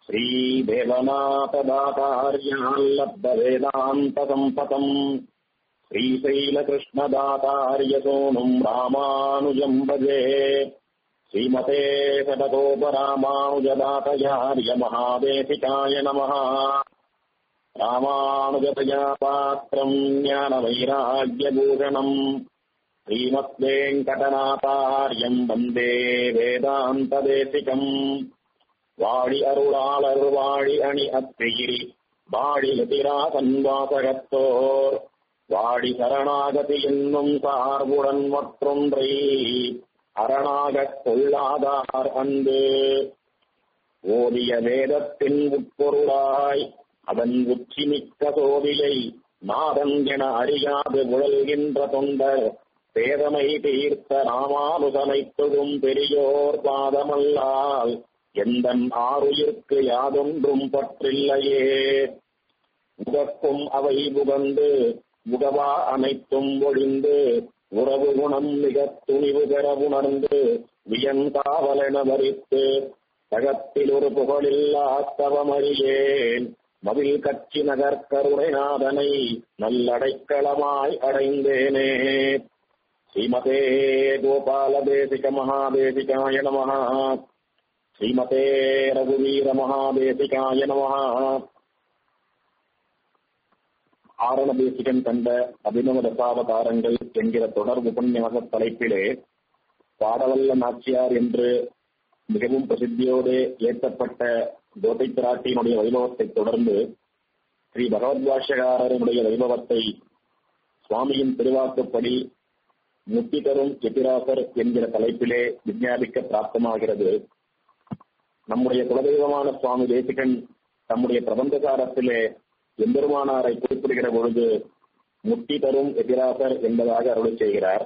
श्रीदेवनाथदातार्याल्लब्धवेदान्तसम्पतम् श्रीशैलकृष्णदातार्यसोनुम् रामानुजम् भजे श्रीमते सदकोपरामानुजदातयार्य महादेशिकाय नमः रामानुजतया पात्रम् ज्ञानवैराग्यभूषणम् श्रीमद्वेङ्कटनाथार्यम् वन्दे வேதாந்ததேசிகம் வாழி அருளாளர் வாழி அணி அத்திகிரி வாழி எதிராசன் வாசகத்தோர் வாழி சரணாகதி என்னும் சார்புடன் மற்றொன்றை அரணாகக் கொள்ளாதார் அன்பு ஓதிய வேதத்தின் உட்பொருளாய் அதன் உச்சி மிக்க சோதியை நாதன் என அறியாது உழல்கின்ற தொண்டர் பேதமை தீர்த்த ராமானுசனை தொழும் பெரியோர் பாதமல்லால் எந்தன் ஆறுயிர்க்கு யாதொன்றும் பற்றில்லையே முகக்கும் அவை புகந்து முகவா அனைத்தும் ஒழிந்து உறவு குணம் மிக துணிவு பெற உணர்ந்து வியன்காவலென வரித்து ஜகத்தில் ஒரு புகழில்லா தவமறியேன் மதில் கட்சி நகர் கருணைநாதனை நல்லடைக்கலமாய் அடைந்தேனே ஸ்ரீமதே கோபால தேசிக மகாதேசிகாய நம ஸ்ரீமதே ரகுவீர மகாதேசிகாய நம ஆரண தேசிகன் கண்ட அபிநவ தசாவதாரங்கள் என்கிற தொடர் உபன்யாச தலைப்பிலே பாடவல்ல நாச்சியார் என்று மிகவும் பிரசித்தியோடு ஏற்றப்பட்ட கோதை பிராட்டியினுடைய வைபவத்தை தொடர்ந்து ஸ்ரீ பகவத் பாஷ்யகாரனுடைய வைபவத்தை சுவாமியின் திருவாக்குப்படி முக்தி தரும் எதிராசர் என்கிற தலைப்பிலே விஞ்ஞாபிக்க பிராப்தமாகிறது நம்முடைய குலதெய்வமான சுவாமி தேசிகன் தம்முடைய பிரபந்தசாரத்திலே எம்பெருமானாரை குறிப்பிடுகிற பொழுது முக்தி தரும் எதிராசர் என்பதாக அருளை செய்கிறார்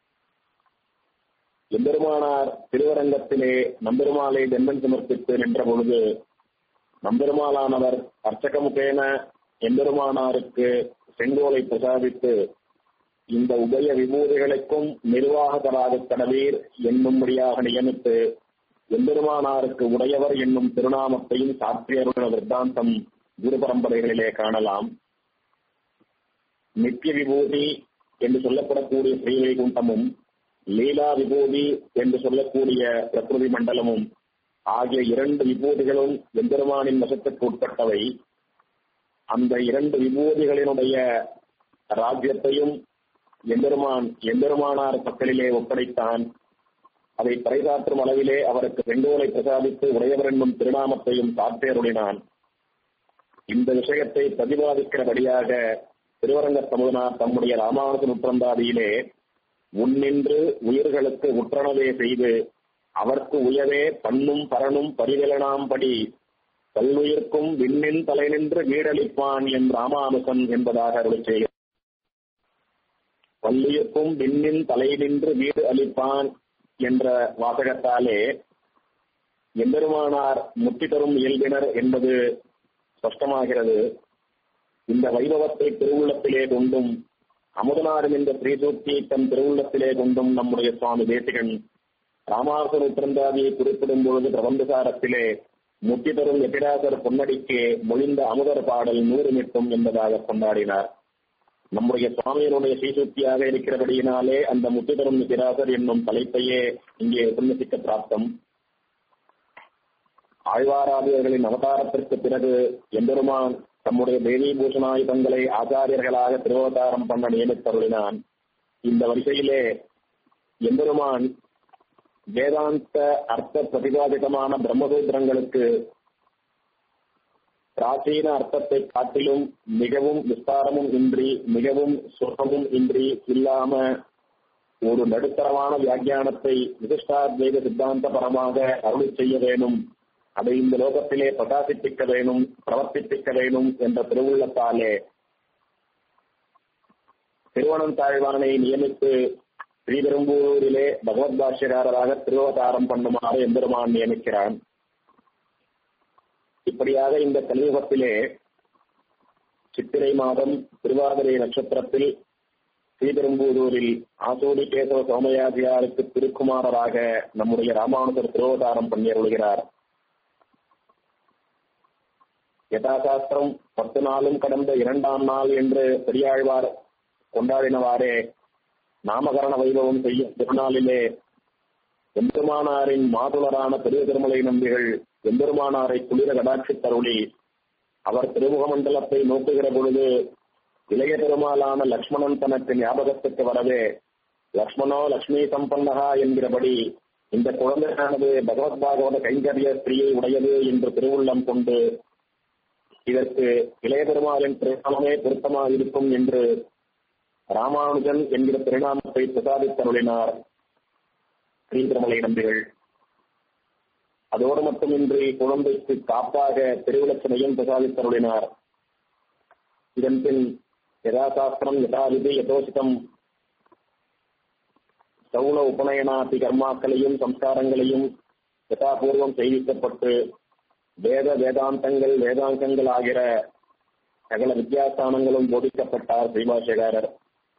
எம்பெருமானார் திருவரங்கத்திலே நம்பெருமாளை தென்னன் சமர்ப்பித்து நின்ற பொழுது நம்பெருமாளானவர் அர்ச்சகமுகேன எம்பெருமானாருக்கு செங்கோலை பிரசாதித்து இந்த உபய விபூதிகளுக்கும் நிர்வாகதராக கடவீர் என்னும்படியாக நியமித்து எம்பெருமானாருக்கு உடையவர் என்னும் திருநாமத்தையும் சாற்றியருள்ள விற்த்தாந்தம் குரு பரம்பரைகளிலே காணலாம் நித்திய விபூதி என்று சொல்லப்படக்கூடிய ஸ்ரீவைகுண்டமும் லீலா விபூதி என்று சொல்லக்கூடிய பிரகிருதி மண்டலமும் ஆகிய இரண்டு விபூதிகளும் எம்பெருமானின் வசத்துக்கு உட்பட்டவை அந்த இரண்டு விபூதிகளினுடைய ராஜ்யத்தையும் எம்பெருமான் எம்பெருமானார் பக்கலிலே ஒப்படைத்தான் அதை பறைசாற்றும் அளவிலே அவருக்கு செங்கோலை பிரசாதித்து உடையவர் என்னும் திருநாமத்தையும் சாத்தேருடினான் இந்த விஷயத்தை பிரதிபாதிக்கிறபடியாக திருவரங்க சமுதனார் தம்முடைய ராமானுஜ நுற்றந்தாதியிலே முன்னின்று உயிர்களுக்கு உற்றனவே செய்து அவர்க்கு உயவே பண்ணும் பரனும் பரிவலனாம்படி கல்லுயிர்க்கும் விண்ணின் தலை நின்று வீடளிப்பான் என் ராமானுசன் என்பதாக அருளை செய்கிறார் பல்லுயிர்க்கும் விண்ணின் தலை நின்று வீடு அளிப்பான் என்ற வாசகத்தாலே எம்பெருமானார் முத்தி தரும் இயல்பினர் என்பது ஸ்பஷ்டமாகிறது இந்த வைபவத்தை திருவுள்ளத்திலே கொண்டும் அமுதனாரும் இந்த ஸ்ரீசூக்தியை தன் திருவுள்ளத்திலே கொண்டும் நம்முடைய சுவாமி தேசிகன் ராமாசர் உத்திரந்தாதியை குறிப்பிடும் பொழுது பிரபந்தசாரத்திலே முத்தி தரும் எபிராசர் பொன்னடிக்கே மொழிந்த அமுதர் பாடல் நூறு மிட்டும் என்பதாக கொண்டாடினார் நம்முடைய சுவாமியினுடைய ஸ்ரீசூக்தியாக இருக்கிறபடியினாலே அந்த முத்தி தரும் எபிராசர் என்னும் தலைப்பையே இங்கே உபன்யசிக்க பிராப்தம் ஆழ்வாராதியர்களின் அவதாரத்திற்கு பிறகு எம்பெருமான் தம்முடைய தேவி பூஷணாயுதங்களை ஆச்சாரியர்களாக திருவதாரம் பண்ண நியமித்தருளினான் இந்த வரிசையிலே எம்பெருமான் வேதாந்த அர்த்த பிரதிபாதிகமான பிரம்மசூத்திரங்களுக்கு பிராச்சீன அர்த்தத்தை காட்டிலும் மிகவும் விஸ்தாரமும் இன்றி மிகவும் சுகமும் இன்றி இல்லாம ஒரு நடுத்தரமான வியாக்கியானத்தை விசிஷ்டாத்வைத சித்தாந்த பரமாக அருளி செய்ய வேணும் அதை இந்த லோகத்திலே பிரகாசிப்பிக்க வேணும் பிரவர்த்திப்பிக்க வேணும் என்ற திருவுள்ளத்தாலே திருவனந்தாழ்வானை நியமித்து ஸ்ரீபெரும்பூரிலே பகவத் பாஷ்யகாரராக திருவதாரம் பண்ணுமாறு எம்பெருமான் நியமிக்கிறான் இப்படியாக இந்த கலியுகத்திலே சித்திரை மாதம் திருவாதிரை நட்சத்திரத்தில் ஸ்ரீபெரும்பூரூரில் ஆசோடி கேசவ சோமயாஜியாருக்கு திருக்குமாரராக நம்முடைய ராமானுஜர் திருவதாரம் பண்ணியருள்கிறார் யதாசாஸ்திரம் பத்து நாளும் கடந்த இரண்டாம் நாள் என்று பெரியாழ்வார் கொண்டாடினவாறே நாமகரண வைபவம் செய்யும் திருநாளிலே எம்பெருமானாரின் மாதுளரான பெரிய திருமலை நம்பிகள் எம்பெருமானாரை குளிர கடாட்சி தருளி அவர் திருமுக மண்டலத்தை நோக்குகிற பொழுது இளைய பெருமாளான லக்ஷ்மணன் தனக்கு ஞாபகத்துக்கு வரவே லக்ஷ்மணோ லக்ஷ்மி சம்பன்னகா என்கிறபடி இந்த குழந்தையானது பகவத் பாகவத கைங்கரிய ஸ்திரீயை உடையது என்று திருவுள்ளம் கொண்டு இதற்கு இளைய பெருமாளின் திருநாமமே பொருத்தமாக இருக்கும் என்று ராமானுஜன் என்கிற திருநாமத்தை பிரசாதித்தருளினார் ஸ்ரீ திருமலை நம்பிகள் அதோடு மட்டுமின்றி குழந்தைக்கு காப்பாக திருவிளச்சனையும் பிரசாதித்தருளினார் இதன் பின் யதாசாஸ்திரம் யதாவிதி யதோசிதம் சௌல உபநயனாதி கர்மாக்களையும் சம்ஸ்காரங்களையும் யதாபூர்வம் செய்விக்கப்பட்டு வேத வேதாந்தங்கள் வேதாங்கங்கள் ஆகிற சகல வித்தியாஸ்தானங்களும் போதிக்கப்பட்டார் ஸ்ரீபாஷ்யகாரர்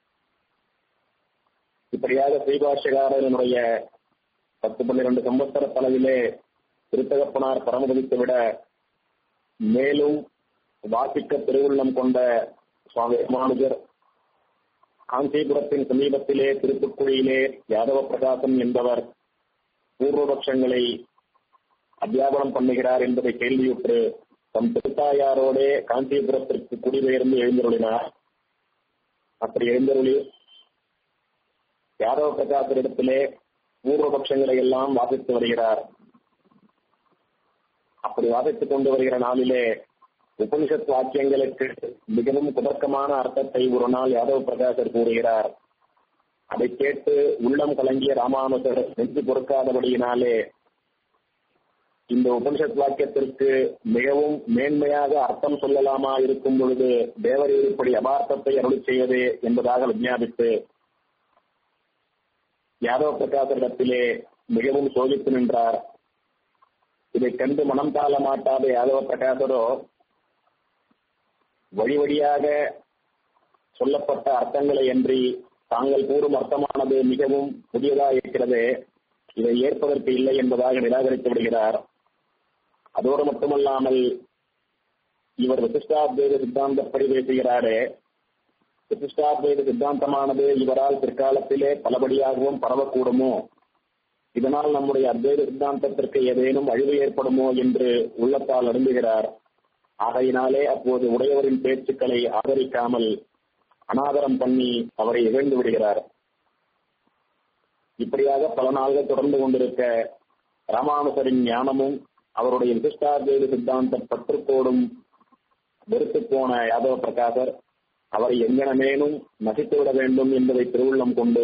இப்படியாக ஸ்ரீபாஷ்யகாரனுடைய பத்து பன்னிரண்டு சம்பத்சர தலைவிலே திருத்தகப்பனார் பரமபதித்து விட மேலும் வாசிக்க திருவுள்ளம் கொண்ட சுவாமி ராமானுஜர் காஞ்சிபுரத்தின் சமீபத்திலே திருப்புக்குழியிலே யாதவ பிரகாசம் என்பவர் பூர்வபக்ஷங்களை அத்தியாபனம் பண்ணுகிறார் என்பதை கேள்வியுற்று தம் திருத்தாயாரோடே காஞ்சிபுரத்திற்கு குடிபெயர்ந்து எழுந்தருளினார் அப்படி எழுந்தருளி யாதவ பிரகாசரிடத்திலே பூர்வபக்ஷங்களை எல்லாம் வாசித்து வருகிறார் அப்படி வாசித்துக் கொண்டு வருகிற நாளிலே உபனிஷத் வாக்கியங்களுக்கு மிகவும் குதர்க்கமான அர்த்தத்தை ஒரு நாள் யாதவ பிரகாசர் கூறுகிறார் அதை கேட்டு உள்ளம் கலங்கிய ராமானுஜர் நெஞ்சு பொறுக்காதபடியினாலே இந்த உபனிஷத் வாக்கியத்திற்கு மிகவும் மேன்மையாக அர்த்தம் சொல்லலாமா இருக்கும் பொழுது தேவர் இப்படி அபார்த்தத்தை அருளி செய்வதே என்பதாக விஞ்ஞாபித்து யாதவ பிரகாசரிடத்திலே மிகவும் சோதித்து நின்றார் இதை கண்டு மனம் தாழ மாட்டாத யாதவ பிரகாசரோ வழி வழியாக சொல்லப்பட்ட அர்த்தங்களை அன்றி தாங்கள் கூறும் அர்த்தமானது மிகவும் புதியதாக இருக்கிறது இதை ஏற்பதற்கு இல்லை என்பதாக நிராகரித்து விடுகிறார் அதோடு மட்டுமல்லாமல் இவர் விசிஷ்டாத்வைத சித்தாந்தப்படி பேசுகிறாரே விசிஷ்டாத்வைத சித்தாந்தமானது இவரால் பிற்காலத்திலே பலபடியாகவும் பரவக்கூடுமோ இதனால் நம்முடைய அத்வைத சித்தாந்தத்திற்கு ஏதேனும் அழிவு ஏற்படுமோ என்று உள்ளத்தால் அருந்துகிறார் ஆகையினாலே அப்போது உடையவரின் பேச்சுக்களை ஆதரிக்காமல் அனாதரம் பண்ணி அவரை இகழ்ந்து விடுகிறார் இப்படியாக பல நாள்கள் தொடர்ந்து கொண்டிருக்க ராமானுசரின் ஞானமும் அவருடைய விசிஷ்டாத்வைத சித்தாந்த பற்றுக்கோடும் வெறுத்து போன யாதவ பிரகாசர் அவரை எங்கனமேனும் நசித்துவிட வேண்டும் என்பதை திருவுள்ளம் கொண்டு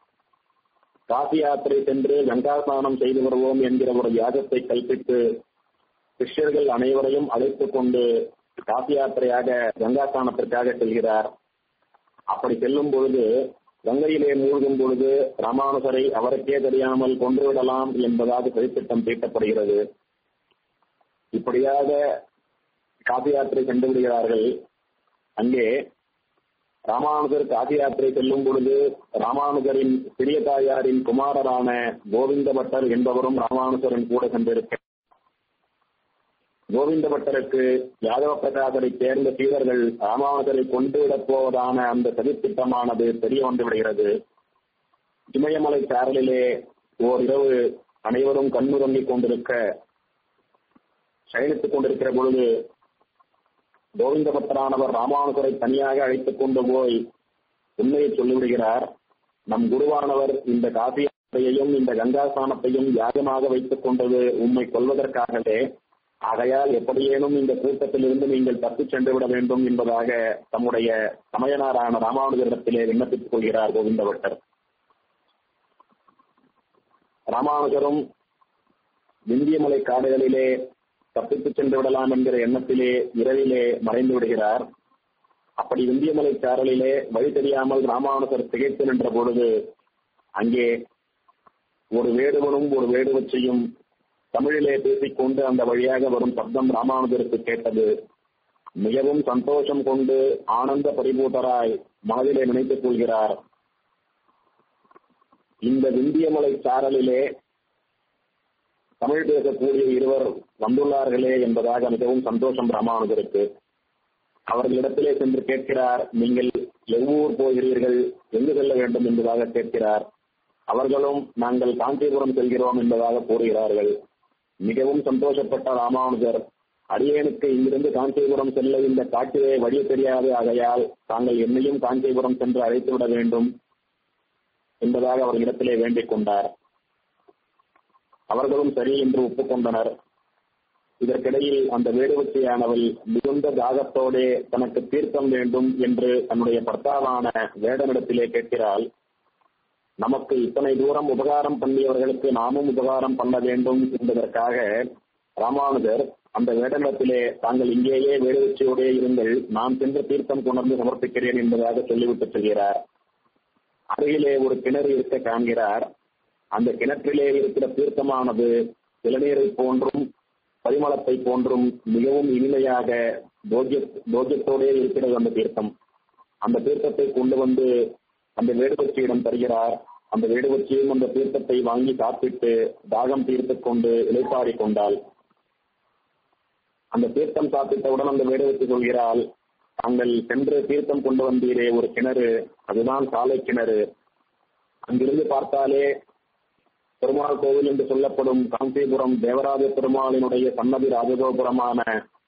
காசி யாத்திரை சென்று கங்கா ஸ்நானம் செய்து வருவோம் என்கிற ஒரு யாகத்தை கல்பித்து சிஷ்யர்கள் அனைவரையும் அழைத்துக் கொண்டு காசி யாத்திரையாக கங்கா ஸ்நானத்திற்காக செல்கிறார் அப்படி செல்லும் பொழுது கங்கையிலே மூழ்கும் பொழுது ராமானுசரை அவருக்கே தெரியாமல் கொன்றுவிடலாம் என்பதாக சதித்திட்டம் தீட்டப்படுகிறது இப்படியாக காசி யாத்திரை சென்று விடுகிறார்கள் அங்கே ராமானுஜர் காசி யாத்திரை செல்லும் பொழுது ராமானுஜரின் சிறிய தாயாரின் குமாரரான கோவிந்த பட்டர் என்பவரும் ராமானுஜரின் கூட சென்றிருக்க கோவிந்த பட்டருக்கு யாதவ பிரகாசரை சேர்ந்த சீடர்கள் ராமானுஜரை கொண்டுவிடப் போவதான அந்த சதித்திட்டமானது தெரிய வந்து விடுகிறது இமயமலை சாரலிலே ஓர் இரவு அனைவரும் கண்ணுறங்கிக் கொண்டிருக்க சயனித்துக் கொண்டிருக்கிற பொழுது கோவிந்த பட்டரானவர் ராமானுஜரை தனியாக அழைத்துக் கொண்டு போய் உண்மையை சொல்லிவிடுகிறார் நம் குருவானவர் இந்த காசி யாத்திரையையும் இந்த கங்கா ஸ்நானத்தையும் யாகமாக வைத்துக் கொண்டது உண்மை கொள்வதற்காகவே ஆகையால் எப்படியேனும் இந்த கூட்டத்திலிருந்து நீங்கள் தப்பிச் சென்று விட வேண்டும் என்பதாக தம்முடைய சமயனாரான ராமானுஜரிடத்திலே விண்ணப்பித்துக் கொள்கிறார் கோவிந்த பட்டர் ராமானுஜரும் விந்தியமலை காடுகளிலே தப்பித்துச் சென்று விடலாம் என்கிற எண்ணத்திலே இரவிலே மறைந்து விடுகிறார் அப்படி விந்தியமலை சாரலிலே வழி தெரியாமல் ராமானுஜர் திகைத்து நின்ற பொழுது அங்கே ஒரு வேடுவனும் ஒரு வேடுவச்சையும் தமிழிலே பேசிக்கொண்டு அந்த வழியாக வரும் சப்தம் ராமானுஜருக்கு கேட்டது மிகவும் சந்தோஷம் கொண்டு ஆனந்த பரிபூட்டராய் மனதிலே நினைத்துக் கொள்கிறார் இந்த விந்தியமலை சாரலிலே தமிழ் பேசக்கூடிய இருவர் வந்துள்ளார்களே என்பதாக மிகவும் சந்தோஷம் ராமானுஜருக்கு அவர்களிடத்திலே சென்று கேட்கிறார் நீங்கள் எவ்வூர் போகிறீர்கள் எங்கு செல்ல வேண்டும் என்பதாக கேட்கிறார் அவர்களும் நாங்கள் காஞ்சிபுரம் செல்கிறோம் என்பதாக கூறுகிறார்கள் மிகவும் சந்தோஷப்பட்ட ராமானுஜர் அடியேனுக்கு இங்கிருந்து காஞ்சிபுரம் செல்ல இந்த காட்டிலே வழி தெரியாது ஆகையால் தாங்கள் என்னையும் காஞ்சிபுரம் சென்று அழைத்து விட வேண்டும் என்பதாக அவர்களிடத்திலே வேண்டிக் கொண்டார் அவர்களும் சரி என்று ஒப்புக்கொண்டனர் இதற்கிடையில் அந்த வேடுவச்சியானவள் மிகுந்த தாகத்தோடே தனக்கு தீர்த்தம் வேண்டும் என்று தன்னுடைய பர்த்தாவான வேடனிடத்திலே கேட்கிறாள் நமக்கு இத்தனை தூரம் உபகாரம் பண்ணியவர்களுக்கு நாமும் உபகாரம் பண்ண வேண்டும் என்பதற்காக ராமானுஜர் அந்த வேடனிடத்திலே தாங்கள் இங்கேயே வேடுவச்சியோடே இருங்கள் நான் சென்று தீர்த்தம் கொணர்ந்து சமர்ப்பிக்கிறேன் என்பதாக சொல்லிவிட்டு செல்கிறார் அருகிலே ஒரு கிணறு இருக்க காண்கிறார் அந்த கிணற்றிலே இருக்கிற தீர்த்தமானது இளநீரை போன்றும் பரிமளத்தை போன்றும் மிகவும் இனிமையாக போஜ்ய போஜ்யத்தோடே இருக்கிறது அந்த தீர்த்தம் அந்த தீர்த்தத்தை கொண்டு வந்து அந்த வேடுவச்சியிடம் தருகிறார் அந்த வேடுவச்சியும் அந்த தீர்த்தத்தை வாங்கி சாப்பிட்டு தாகம் தீர்த்துக் கொண்டு இலைப்பாடி கொண்டாள் அந்த தீர்த்தம் சாப்பிட்டவுடன் அந்த வேடுவச்சி சொல்கிறாள் தாங்கள் சென்று தீர்த்தம் கொண்டு வந்தீரே ஒரு கிணறு அதுதான் சாலை கிணறு அங்கிருந்து பார்த்தாலே பெருமாள் கோவில் என்று சொல்லப்படும் காஞ்சிபுரம் தேவராஜ பெருமாளினுடைய சன்னதி ராஜகோபுரமான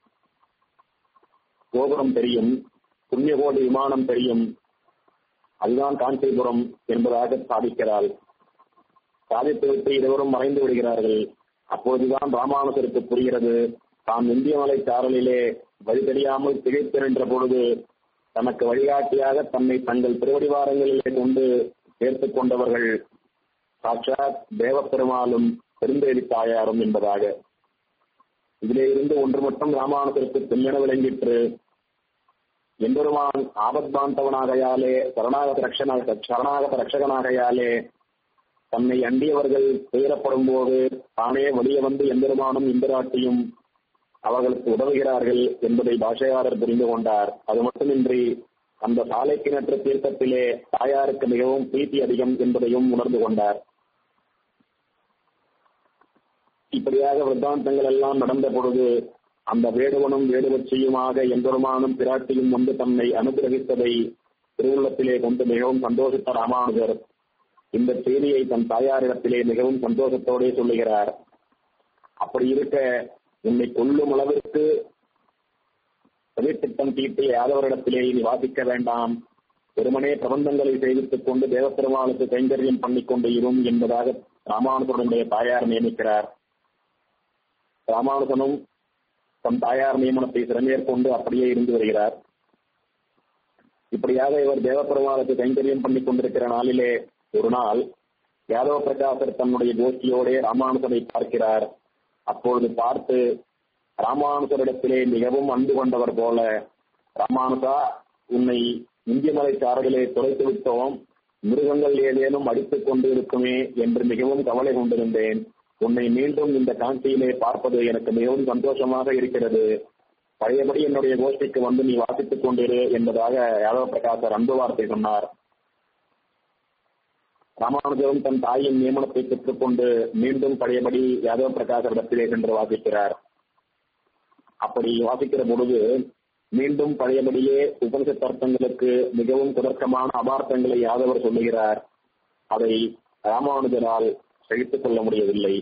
கோபுரம் தெரியும் புண்ணியகோடி விமானம் தெரியும் அதுதான் காஞ்சிபுரம் என்பதாக சாதிக்கிறாள் சாதித்துவிட்டு இருவரும் மறைந்து விடுகிறார்கள் அப்போதுதான் ராமானுஜருக்கு புரிகிறது தான் இந்தியமலை சாரலிலே வழி தெரியாமல் திகைத்து நின்ற பொழுது தனக்கு வழிகாட்டியாக தன்னை தங்கள் திருவடிவாரங்களிலே கொண்டு சேர்த்துக் கொண்டவர்கள் சாட்சாத் தேவப்பெருமாளும் பெருந்தேவி தாயாரும் என்பதாக இதிலே இருந்து ஒன்று மட்டும் ராமானுஜருக்கு தெல்லென விளங்கிற்று எம்பெருமான் ஆபத்பாந்தவனாகையாலே சரணாகத ரட்சனாக சரணாகத ரட்சகனாகையாலே தன்னை அண்டியவர்கள் துயரப்படும் போது தானே வெளியே வந்து எம்பெருமானும் இந்திராட்டியும் அவர்களுக்கு உதவுகிறார்கள் என்பதை பாஷையாளர் புரிந்து கொண்டார் அது மட்டுமின்றி அந்த சாலை கிணற்று தீர்த்தத்திலே தாயாருக்கு மிகவும் பிரீத்தி அதிகம் என்பதையும் உணர்ந்து கொண்டார் இப்படியாக விருத்தாந்தங்கள் எல்லாம் நடந்த பொழுது அந்த வேடுவனும் வேடுவச்சியுமாக எம்பெருமானும் பிராட்டியும் வந்து தன்னை அனுகிரகித்ததை திருவுள்ளத்திலே கொண்டு மிகவும் சந்தோஷித்த ராமானுஜர் இந்த செய்தியை தன் தாயாரிடத்திலே மிகவும் சந்தோஷத்தோடே சொல்லுகிறார் அப்படி இருக்க உன்னை கொல்லும் அளவிற்கு சதித்திட்டம் தீட்டி யாதவரிடத்திலே இனி வாசிக்க வேண்டாம் வெறுமனே பிரபந்தங்களை செய்வித்துக் கொண்டு தேவப்பெருமாளுக்கு கைங்கரியம் பண்ணிக்கொண்டு இரும் என்பதாக ராமானுஜனுடைய தாயார் நியமிக்கிறார் ராமானுஜனும் தன் தாயார் நியமனத்தை சிறமேற்கொண்டு அப்படியே இருந்து வருகிறார் இப்படியாக இவர் தேவப்பெருமாளுக்கு கைங்கரியம் பண்ணி கொண்டிருக்கிற நாளிலே ஒரு நாள் யாதவ பிரகாசர் தன்னுடைய கோஷ்டியோடே ராமானுஜனை பார்க்கிறார் அப்பொழுது பார்த்து ராமானுஜரிடத்திலே மிகவும் அன்பு கொண்டவர் போல ராமானுஜா உன்னை இந்தியமலை சாரலிலே துளைத்து விட்டோம் மிருகங்கள் ஏதேனும் அடித்துக் கொண்டு இருக்குமே என்று மிகவும் கவலை கொண்டிருந்தேன் உன்னை மீண்டும் இந்த காஞ்சியிலே பார்ப்பது எனக்கு மிகவும் சந்தோஷமாக இருக்கிறது பழையபடி என்னுடைய கோஷ்டிக்கு வந்து நீ வாசித்துக் கொண்டிரு என்பதாக யாதவ பிரகாசர் அன்பு வார்த்தை சொன்னார் ராமானுஜரும் தன் தாயின் நியமனத்தை பெற்றுக்கொண்டு மீண்டும் பழையபடி யாதவ பிரகாசரிடத்திலே சென்று வாசிக்கிறார் அப்படி வாசிக்கிற பொழுது மீண்டும் பழையபடியே உபனிஷத் அர்த்தங்களுக்கு மிகவும் தொடர்க்கமான அபார்த்தங்களை யாதவர் சொல்லுகிறார் அதை ராமானுஜரால் சகித்துக் கொள்ள முடியவில்லை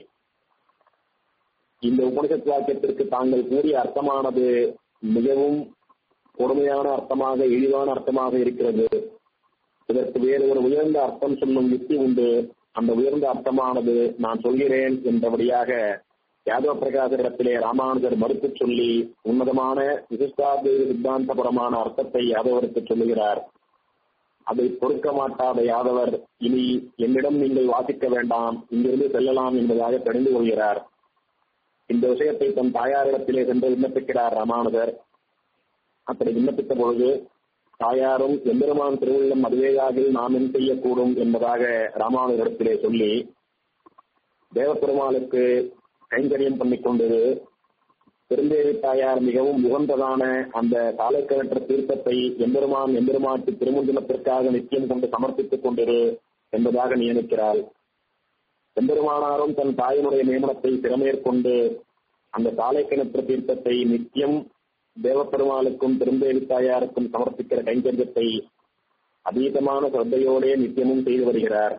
இந்த உபனிஷத் வாக்கியத்திற்கு தாங்கள் கூறிய அர்த்தமானது மிகவும் கொடுமையான அர்த்தமாக இழிவான அர்த்தமாக இருக்கிறது இதற்கு வேறு ஒரு உயர்ந்த அர்த்தம் சொல்லும் யுக்தி உண்டு அந்த உயர்ந்த அர்த்தமானது நான் சொல்கிறேன் என்றபடியாக யாதவ பிரகாசரிடத்திலே ராமானுஜர் மறுத்து சொல்லி உன்னதமான விசிஷ்டாத்வைத சித்தாந்தபரமான அர்த்தத்தை யாதவருக்கு சொல்லுகிறார் அதை பொறுக்க மாட்டாத யாதவர் இனி என்னிடம் நீங்கள் வாசிக்க வேண்டாம் இங்கிருந்து செல்லலாம் என்பதாக தெரிந்து கொள்கிறார் இந்த விஷயத்தை தன் தாயாரிடத்திலே சென்று விண்ணப்பிக்கிறார் ராமானுஜர் அப்படி விண்ணப்பித்த பொழுது தாயாரும் எம்பெருமான் திருவுள்ளம் அதுவேயாகில் நாம் என் செய்யக்கூடும் என்பதாக ராமானுஜரிடத்திலே சொல்லி தேவப்பெருமாளுக்கு கைங்கரியம் பண்ணிக்கொண்டு பெருந்தேவி தாயார் மிகவும் உகந்ததான அந்த காலைக்கிழற்ற தீர்த்தத்தை எம்பெருமான் எம்பெருமாட்டு திருமுந்தினத்திற்காக நிச்சயம் கொண்டு சமர்ப்பித்துக் கொண்டிரு என்பதாக நியமிக்கிறாள் எம்பெருமானாரும் தன் தாயினுடைய நியமனத்தை திறமேற்கொண்டு அந்த சாலை கிணற்று தீர்த்தத்தை நித்தியம் தேவப்பெருமாளுக்கும் திருந்தேவி தாயாருக்கும் சமர்ப்பிக்கிற கைங்கரியத்தை அதீதமான சிரத்தையோடே நித்தியமும் செய்து வருகிறார்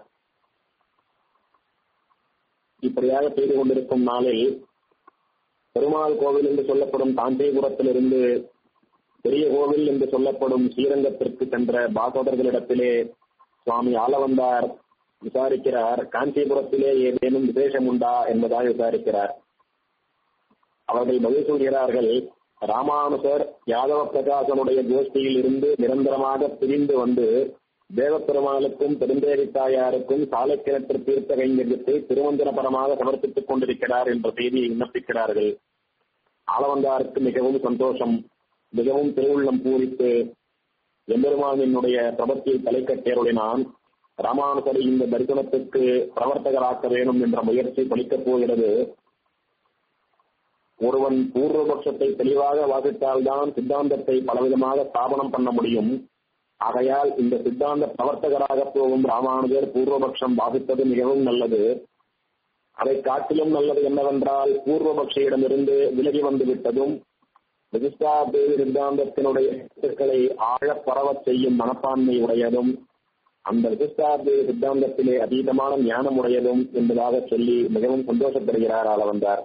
இப்படியாக செய்து கொண்டிருக்கும் நாளில் பெருமாள் கோவில் என்று சொல்லப்படும் காஞ்சிபுரத்திலிருந்து பெரிய கோவில் என்று சொல்லப்படும் ஸ்ரீரங்கத்திற்கு சென்ற பாகவதர்களிடத்திலே சுவாமி ஆலவந்தார் விசாரிக்கிறார் காஞ்சிபுரத்திலே ஏதேனும் விசேஷம் உண்டா என்பதாக விசாரிக்கிறார் அவர்கள் பதில் சொல்கிறார்கள் ராமானுசர் யாதவ பிரகாசனுடைய கோஷ்டியில் இருந்து நிரந்தரமாக பிரிந்து வந்து தேவப்பெருமாளுக்கும் பெருந்தேவி தாயாருக்கும் சாலை கிணற்று தீர்த்த கைங்கரியத்தை திருவந்தனபரமாக சமர்ப்பித்துக் கொண்டிருக்கிறார் என்ற செய்தியை விண்ணப்பிக்கிறார்கள் ஆளவந்தாருக்கு மிகவும் சந்தோஷம் மிகவும் திருவுள்ளம் பூரித்து எம்பெருமானினுடைய பிரபத்தியை தலை கட்டியருளினான் ராமானுசரை இந்த தரிசனத்துக்கு பிரவர்த்தகராக்க வேண்டும் என்ற முயற்சி பலிக்கப் போகிறது ஒருவன் பூர்வபக்ஷத்தை தெளிவாக வாசித்தால்தான் சித்தாந்தத்தை பலவிதமாக ஸ்தாபனம் பண்ண முடியும் ஆகையால் இந்த சித்தாந்த பிரவர்த்தகராக போகும் ராமானுஜர் பூர்வபக்ஷம் வாசித்தது மிகவும் நல்லது அதை காட்டிலும் நல்லது என்னவென்றால் பூர்வபக்ஷியிடமிருந்து விலகி வந்து விட்டதும் விசிஷ்டாபேதி சித்தாந்தத்தினுடைய கருத்துக்களை ஆழ பரவச் செய்யும் மனப்பான்மை உடையதும் அந்த விசிஷ்டாபேதி சித்தாந்தத்திலே அதீதமான ஞானம் உடையதும் என்பதாக சொல்லி மிகவும் சந்தோஷப்படுகிறார் அளவந்தார்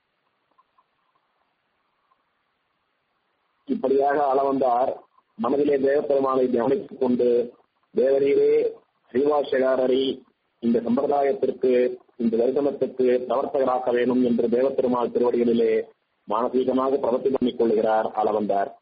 இப்படியாக அளவந்தார் மனதிலே தேவப்பெருமானை தியானித்துக் கொண்டு தேவரீரே ஸ்ரீவாஷகாரரை இந்த சம்பிரதாயத்திற்கு இந்த தரிசனத்துக்கு பிரவர்த்தகராக்க வேண்டும் என்று தேவப்பெருமாள் திருவடிகளிலே மானசீகமாக பிரவர்த்தி பண்ணிக் கொள்கிறார் ஆளவந்தார்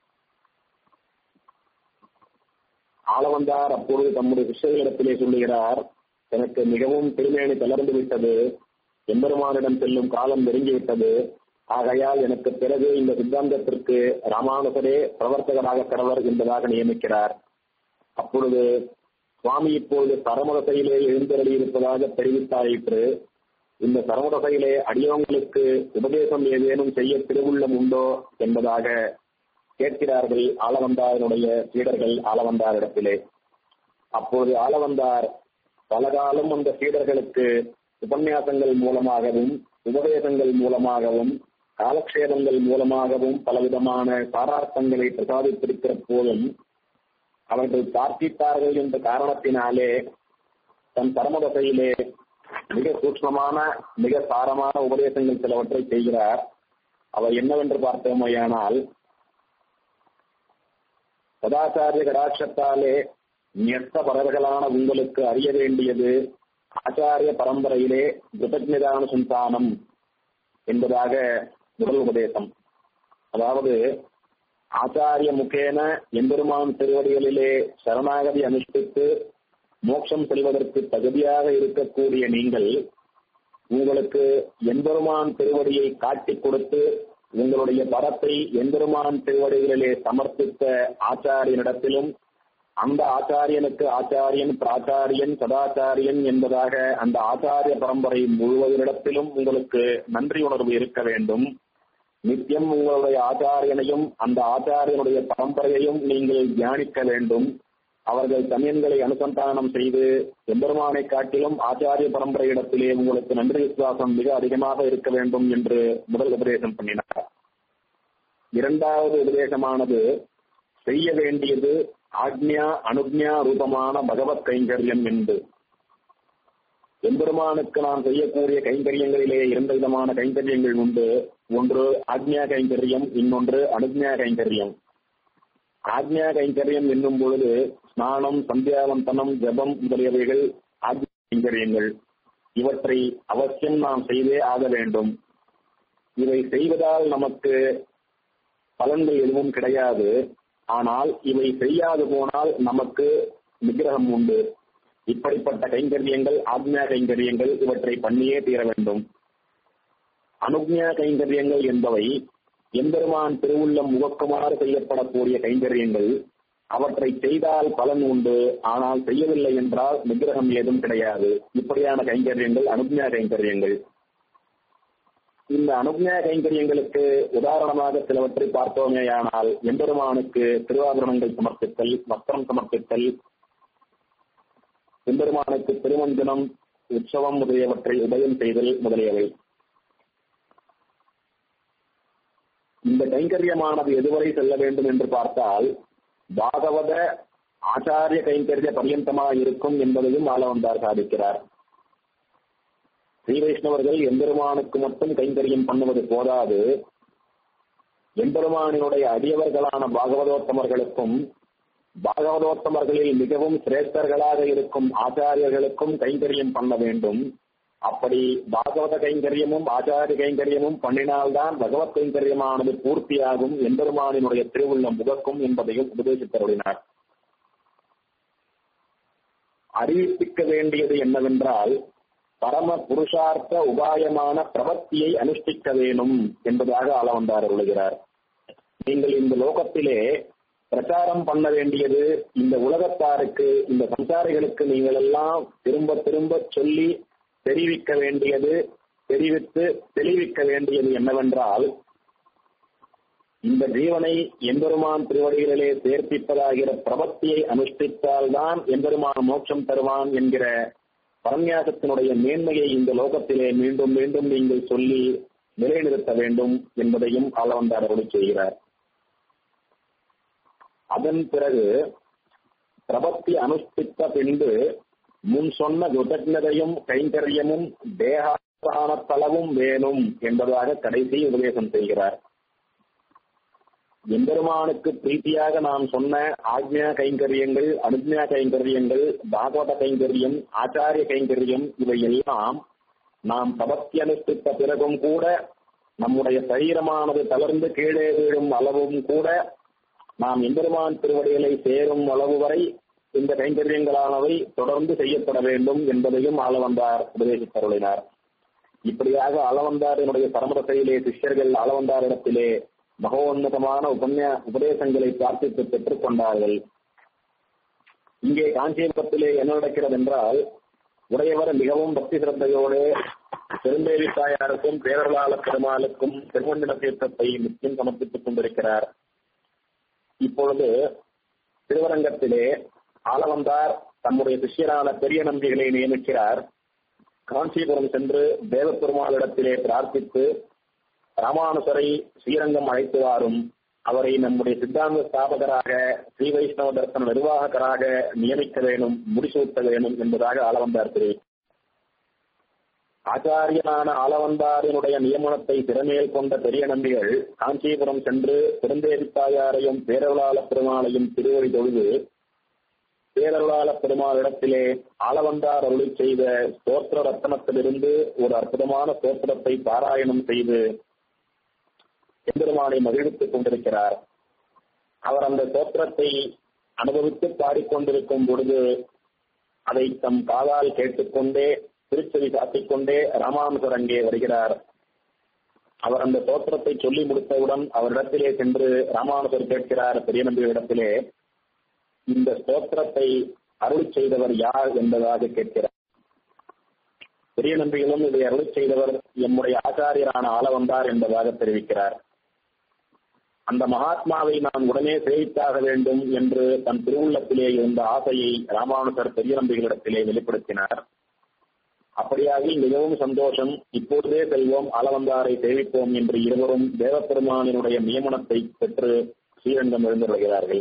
ஆளவந்தார் அப்பொழுது தம்முடைய விஷயங்களிடத்திலே சொல்லுகிறார் எனக்கு மிகவும் திருமேனி தளர்ந்து விட்டது எம்பெருமானிடம் செல்லும் காலம் நெருங்கிவிட்டது ஆகையால் எனக்கு பிறகு இந்த சித்தாந்தத்திற்கு ராமானுசரே பிரவர்த்தகராக கடவர் என்பதாக நியமிக்கிறார் அப்பொழுது சுவாமி இப்பொழுது சரமரசையிலே எழுந்தருளி இருப்பதாக தெரிவித்தாயிற்று இந்த சரமரசையிலே அடியவங்களுக்கு உபதேசம் ஏதேனும் செய்ய திருவுள்ளம் உண்டோ என்பதாக கேட்கிறார்கள் ஆளவந்தாரினுடைய சீடர்கள் ஆளவந்தாரிடத்திலே அப்போது ஆளவந்தார் பலகாலம் அந்த சீடர்களுக்கு உபன்யாசங்கள் மூலமாகவும் உபதேசங்கள் மூலமாகவும் காலக்ஷேபங்கள் மூலமாகவும் பலவிதமான சாரார்த்தங்களை பிரசாதித்திருக்கிற போதும் அவர்கள் பிரார்த்தித்தார்கள் என்ற காரணத்தினாலே தன் பரமதசையிலே மிக சூக்மமான மிக சாரமான உபதேசங்கள் சிலவற்றை செய்கிறார் அவர் என்னவென்று பார்த்தோமையானால் சதாச்சாரிய கடாட்சத்தாலே நியத்த பரவர்களான உங்களுக்கு அறிய வேண்டியது ஆச்சாரிய பரம்பரையிலே கிருதஜதான சந்தானம் என்பதாக முதல் உபதேசம் அதாவது ஆச்சாரிய முகேன எம்பெருமான் திருவடிகளிலே சரணாகதி அனுஷ்டித்து மோட்சம் செல்வதற்கு தகுதியாக இருக்கக்கூடிய நீங்கள் உங்களுக்கு எம்பெருமான் திருவடியை காட்டிக் கொடுத்து உங்களுடைய பரத்தை எம்பெருமான் திருவடிகளிலே சமர்ப்பித்த ஆச்சாரியனிடத்திலும் அந்த ஆச்சாரியனுக்கு ஆச்சாரியன் பிராச்சாரியன் சதாச்சாரியன் என்பதாக அந்த ஆச்சாரிய பரம்பரை முழுவதிடத்திலும் உங்களுக்கு நன்றி உணர்வு இருக்க வேண்டும் நித்தியம் உங்களுடைய ஆச்சாரியனையும் அந்த ஆச்சாரியனுடைய பரம்பரையையும் நீங்கள் தியானிக்க வேண்டும் அவர்கள் தனியன்களை அனுசந்தானம் செய்து எம்பெருமானை காட்டிலும் ஆச்சாரிய பரம்பரையிடத்திலே உங்களுக்கு நன்றி விசுவாசம் மிக அதிகமாக இருக்க வேண்டும் என்று முதல் உபதேசம் பண்ணினார் இரண்டாவது உபதேசமானது செய்ய வேண்டியது ஆக்ஞா அனுக்ஞா ரூபமான பகவத் கைங்கரியம் என்று எம்பெருமானுக்கு நாம் செய்யக்கூடிய கைங்கரியங்களிலே இரண்டு விதமான கைங்கரியங்கள் உண்டு ஒன்று ஆக்ஞா கைங்கரியம் இன்னொன்று அனுக்ஞா கைங்கரியம் ஆக்ஞா கைங்கரியம் என்னும் பொழுது ஸ்நானம் சந்தியாவந்தனம் ஜபம் முதலியவைகள் ஆக்ஞா கைங்கரியங்கள் இவற்றை அவசியம் நாம் செய்தே ஆக வேண்டும் இவை செய்வதால் நமக்கு பலன்கள் எதுவும் கிடையாது ஆனால் இவை செய்யாது போனால் நமக்கு நிகிரகம் உண்டு இப்படிப்பட்ட கைங்கரியங்கள் ஆக்ஞா கைங்கரியங்கள் இவற்றை பண்ணியே தீர வேண்டும் அனுக்ஞா கைங்கரியங்கள் என்பவை எம்பெருமான் திருவுள்ளம் முகக்குமாறு செய்யப்படக்கூடிய கைங்கரியங்கள் அவற்றை செய்தால் பலன் உண்டு ஆனால் செய்யவில்லை என்றால் நிகிரகம் ஏதும் கிடையாது இப்படியான கைங்கரியங்கள் அனுக்ஞா கைங்கரியங்கள் இந்த அனுக்ஞா கைங்கரியங்களுக்கு உதாரணமாக சிலவற்றை பார்த்தோமேயானால் எம்பெருமானுக்கு திருவாபரணங்கள் சமர்ப்பித்தல் வஸ்திரம் சமர்ப்பித்தல் எம்பெருமானுக்கு திருமஞ்சனம் உற்சவம் முதலியவற்றை உபயம் செய்தல் முதலியவை இந்த கைங்கரியமானது எதுவரை செல்ல வேண்டும் என்று பார்த்தால் பாகவத ஆச்சாரிய கைங்கரிய பரியந்தமாக இருக்கும் என்பதையும் ஆளவந்தார் சாதிக்கிறார் ஸ்ரீ வைஷ்ணவர்கள் எம்பெருமானுக்கு மட்டும் கைங்கரியம் பண்ணுவது போதாது எம்பெருமானினுடைய அடியவர்களான பாகவதோத்தமர்களுக்கும் பாகவதோத்தமர்களில் மிகவும் சிரேஷ்டர்களாக இருக்கும் ஆச்சாரியர்களுக்கும் கைங்கரியம் பண்ண வேண்டும் அப்படி பாகவத கைங்கரியமும் ஆச்சாரிய கைங்கரியமும் பண்ணினால்தான் பகவத் கைங்கரியமானது பூர்த்தியாகும் எம்பெருமானினுடைய திருவுள்ளம் முகக்கும் என்பதையும் உபதேசித்தருளினார் அறிவிப்பிக்க வேண்டியது என்னவென்றால் பரம புருஷார்த்த உபாயமான பிரபத்தியை அனுஷ்டிக்க வேணும் என்பதாக அளவந்தார் அருளுகிறார் நீங்கள் இந்த லோகத்திலே பிரச்சாரம் பண்ண வேண்டியது இந்த உலகத்தாருக்கு இந்த சம்சாரிகளுக்கு நீங்கள் எல்லாம் திரும்ப திரும்ப சொல்லி தெரிவிக்க வேண்டியது தெரிவித்து தெளிவிக்க வேண்டியது என்னவென்றால் இந்த ஜீவனை எம்பெருமான் திருவடிகளிலே சேர்ப்பிப்பதாகிற பிரபத்தியை அனுஷ்டித்தால்தான் எம்பெருமான் மோட்சம் தருவான் என்கிற பரநியாசத்தினுடைய மேன்மையை இந்த லோகத்திலே மீண்டும் மீண்டும் நீங்கள் சொல்லி நிலைநிறுத்த வேண்டும் என்பதையும் ஆளவந்தார் அருளி செய்கிறார் அதன் பிறகு பிரபத்தி அனுஷ்டித்த பின்பு முன் சொன்ன கிருதஜதையும் கைங்கரியமும் தேகாஸ்தானத்தளவும் வேணும் என்பதாக கடைசி உபதேசம் செய்கிறார் எம்பெருமானுக்கு பிரீத்தியாக நாம் சொன்ன ஆக்ஞா கைங்கரியங்கள் அனுஜ்ஞா கைங்கரியங்கள் பாகவத கைங்கரியம் ஆச்சாரிய கைங்கரியம் இவை எல்லாம் நாம் பிரபத்தி அனுஷ்டித்த பிறகும் கூட நம்முடைய சரீரமானது தளர்ந்து கீழே வீழும் அளவும் கூட நாம் எம்பெருமான் திருவடிகளை சேரும் அளவு வரை இந்த கைங்கரியங்களானவை தொடர்ந்து செய்யப்பட வேண்டும் என்பதையும் ஆளவந்தார் உபதேசித்தருளினார் இப்படியாக ஆளவந்தாரினுடைய பரமரசையிலே சிஷ்யர்கள் ஆளவந்தாரிடத்திலே மகோன்னதமான உபன்யா உபதேசங்களை பிரார்த்தித்து பெற்றுக் கொண்டார்கள் இங்கே காஞ்சிபுரத்திலே என்ன நடக்கிறது என்றால் உடையவர் மிகவும் பக்தி சிரத்தையோடு பெருந்தேவி தாயாருக்கும் பேரலாள பெருமாளுக்கும் திருவண்ணின தீர்த்தத்தை நிச்சயம் சமர்ப்பித்துக் கொண்டிருக்கிறார் இப்பொழுது திருவரங்கத்திலே ஆளவந்தார் தம்முடைய சிஷ்யரான பெரிய நம்பிகளை நியமிக்கிறார் காஞ்சிபுரம் சென்று தேவப்பெருமாளிடத்திலே பிரார்த்தித்து ராமானுசரை ஸ்ரீரங்கம் அழைத்து வாரும் அவரை நம்முடைய சித்தாந்த ஸ்தாபகராக ஸ்ரீ வைஷ்ணவ தர்சன நிர்வாகராக நியமிக்க வேணும் முடிசூட்ட வேணும் என்பதாக ஆளவந்தார் தெரிவித்தார் ஆச்சாரியனான ஆளவந்தாரினுடைய நியமனத்தை திறமேல் கொண்ட பெரிய நம்பிகள் காஞ்சிபுரம் சென்று பெருந்தேவி தாயாரையும் பேரருளாள பெருமாளையும் திருவடி தொழுது பேரருளாள பெருமாளிடத்திலே ஆளவந்தார் அருளி செய்த ஸ்தோத்திர ரத்தனத்திலிருந்து ஒரு அற்புதமான ஸ்தோத்திரத்தை பாராயணம் செய்து எம்பெருமானை மகிழ்வித்துக் கொண்டிருக்கிறார் அவர் அந்த ஸ்தோத்திரத்தை அனுபவித்து பாடிக்கொண்டிருக்கும் பொழுது அதை தம் காதால் கேட்டுக்கொண்டே திருச்செவி காட்டிக்கொண்டே ராமானுசர் அங்கே வருகிறார் அவர் அந்த தோற்றத்தை சொல்லி முடித்தவுடன் அவரிடத்திலே சென்று ராமானுசர் கேட்கிறார் பெரிய நம்பியிடத்திலே இந்த ஸ்தோத்திரத்தை அருள் செய்தவர் யார் என்பதாக கேட்கிறார் பெரிய நம்பிகளும் இதை அருள் செய்தவர் எம்முடைய ஆச்சாரியரான ஆளவந்தார் என்பதாக தெரிவிக்கிறார் அந்த மகாத்மாவை நான் உடனே சேவித்தாக வேண்டும் என்று தன் திருவுள்ளத்திலே இருந்த ஆசையை ராமானுசர் பெரிய நம்பிகளிடத்திலே வெளிப்படுத்தினார் அப்படியாகி மிகவும் சந்தோஷம் இப்பொழுதே செல்வோம் அளவந்தாரை சேவிப்போம் என்று இருவரும் தேவப்பெருமானினுடைய நியமனத்தை பெற்று ஸ்ரீரங்கம் எழுந்துள்ளார்கள்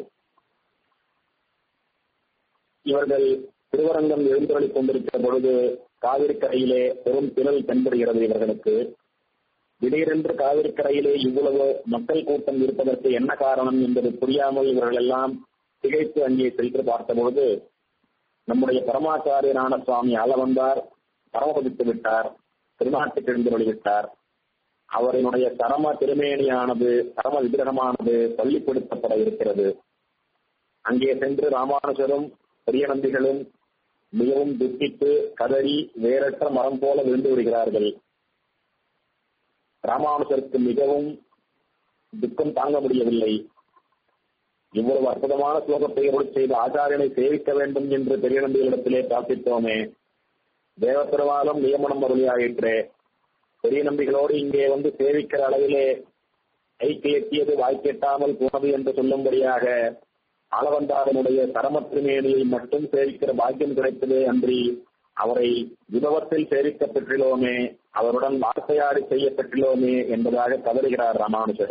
இவர்கள் திருவரங்கம் எழுந்தருளிக் கொண்டிருக்கிற பொழுது காவிரிக்கரையிலே பெரும் திரள் தென்படுகிறது இவர்களுக்கு திடீரென்று காவிரிக்கரையிலே இவ்வளவு மக்கள் கூட்டம் இருப்பதற்கு என்ன காரணம் என்பது புரியாமல் இவர்கள் எல்லாம் திகைத்து அங்கே சென்று பார்த்தபொழுது நம்முடைய பரமாச்சாரியனான சுவாமி அளவந்தார் பரமபதித்து விட்டார் திருநாட்டுக்கு எழுந்தருளிவிட்டார் அவரினுடைய சரம திருமேனியானது சரம விக்கிரகமானது பள்ளிப்படுத்தப்பட இருக்கிறது அங்கே சென்று ராமானுஜரும் பெரிய நம்பிகளும் மிகவும் துக்கித்து கதறி வேறற்ற மரம் போல விழுந்து விடுகிறார்கள் ராமானுஜருக்கு மிகவும் துக்கம் தாங்க முடியவில்லை இவ்வளவு அற்புதமான ஸ்லோகத்தை அருள் செய்து ஆச்சாரியனை சேவிக்க வேண்டும் என்று பெரிய நம்பிகளிடத்திலே பிரார்த்தித்தோமே தேவப்பெருமாளும் நியமனம் அருளியாயிற்றே பெரிய நம்பிகளோடு இங்கே வந்து சேவிக்கிற அளவிலே கைக்கு எட்டியது வாய்க்கெட்டாமல் போனது என்று சொல்லும்படியாக ஆளவந்தாரனுடைய சரமத்திருமேனியை மட்டும் சேவிக்கிற பாக்கியம் கிடைத்ததே அன்றி அவரை விபவத்தில் சேரிக்கப் பெற்றிலோமே அவருடன் வார்த்தையாடி செய்யப் பெற்றிலோமே என்பதாக கதறுகிறார் ராமானுஜர்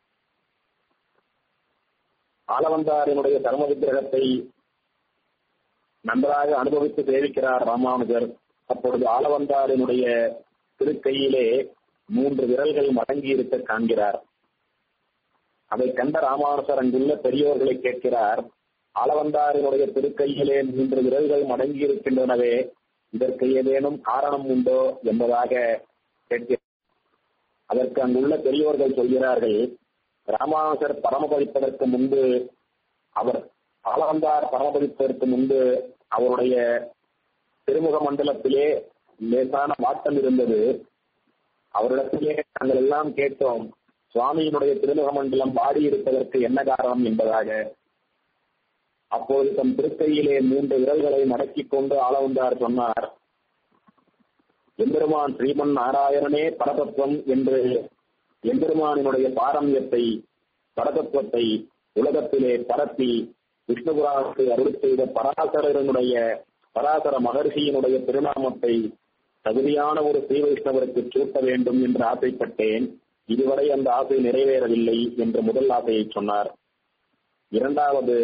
ஆலவந்தாரினுடைய தர்ம விக்கிரகத்தை நன்றாக அனுபவித்து சேவிக்கிறார் ராமானுஜர் அப்பொழுது ஆலவந்தாரினுடைய திருக்கையிலே மூன்று விரல்கள் மடங்கி இருக்க காண்கிறார் அதை கண்ட ராமானுஜர் அங்குள்ள பெரியோர்களை கேட்கிறார் ஆலவந்தாரினுடைய திருக்கையிலே மூன்று விரல்கள் மடங்கி இருக்கின்றனவே இதற்கு ஏதேனும் காரணம் உண்டோ என்பதாக கேட்கிறார் அதற்கு அங்குள்ள பெரியோர்கள் சொல்கிறார்கள் ராமானுஜர் பரமபதிப்பதற்கு முன்பு அவர் ஆலவந்தார் பரமபதிப்பதற்கு முன்பு அவருடைய திருமுக மண்டலத்திலே லேசான வாட்டம் இருந்தது அவரிடத்திலே நாங்கள் எல்லாம் கேட்டோம் சுவாமியினுடைய திருமுக மண்டலம் வாடி இருப்பதற்கு என்ன காரணம் என்பதாக அப்போது தம் திருக்கையிலே மூன்று விரல்களை மடக்கிக் கொண்டு ஆளவந்தார் சொன்னார் எம்பெருமான் ஸ்ரீமன் நாராயணனே பரதத்துவம் என்று எம்பெருமானினுடைய பாரம்யத்தை பரதத்துவத்தை உலகத்திலே பரப்பி விஷ்ணு புராணத்தை அருள் செய்த பராசரனுடைய பராசர மகர்ஷியினுடைய திருநாமத்தை தகுதியான ஒரு ஸ்ரீ வைஷ்ணவருக்கு சூட்ட வேண்டும் என்று ஆசைப்பட்டேன் இதுவரை அந்த ஆசை நிறைவேறவில்லை என்று முதல் ஆசையை சொன்னார் இரண்டாவது